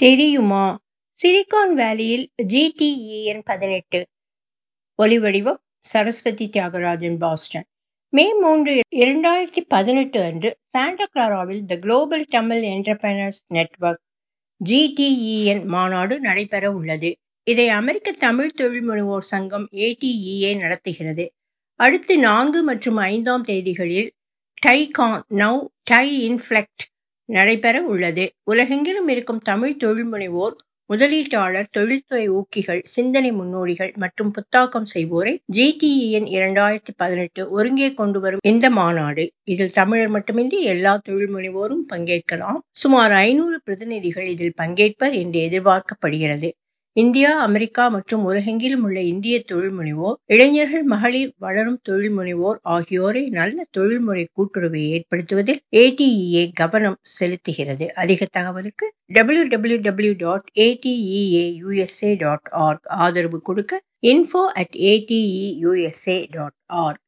தெரியுமா சிலிகான் வேலியில் ஜிடிஇஎன் பதினெட்டு ஒலிவடிவம் சரஸ்வதி தியாகராஜன் பாஸ்டன் மே மூன்று இரண்டாயிரத்தி பதினெட்டு அன்று சாண்டா கிளாராவில் the global Tamil entrepreneurs network GTEN மாநாடு நடைபெற உள்ளது இதை அமெரிக்க தமிழ் தொழில் முனைவோர் சங்கம் ஏடிஇஏ நடத்துகிறது அடுத்து நான்கு மற்றும் ஐந்தாம் தேதிகளில் டைகான் நவ் டை இன்ஃபிளெக்ட் நடைபெற உள்ளது உலகெங்கிலும் இருக்கும் தமிழ் தொழில் முனைவோர் முதலீட்டாளர் தொழில்துறை ஊக்கிகள் சிந்தனை முன்னோடிகள் மற்றும் புத்தாக்கம் செய்வோரை ஜிடிஇஎன் இரண்டாயிரத்தி பதினெட்டு ஒருங்கே கொண்டு வரும் இந்த மாநாடு இதில் தமிழர் மட்டுமின்றி எல்லா தொழில் முனைவோரும் பங்கேற்கலாம் சுமார் ஐநூறு பிரதிநிதிகள் இதில் பங்கேற்பர் என்று எதிர்பார்க்கப்படுகிறது இந்தியா அமெரிக்கா மற்றும் உலகெங்கிலும் உள்ள இந்திய தொழில் முனைவோர் இளைஞர்கள் மகளிர் வளரும் தொழில் முனைவோர் ஆகியோரை நல்ல தொழில்முறை கூட்டுறவை ஏற்படுத்துவதில் ஏடிஇஏ கவனம் செலுத்துகிறது அதிக தகவலுக்கு W W W dot ATEA USA dot org ஆதரவு கொடுக்க info at ATE USA dot arc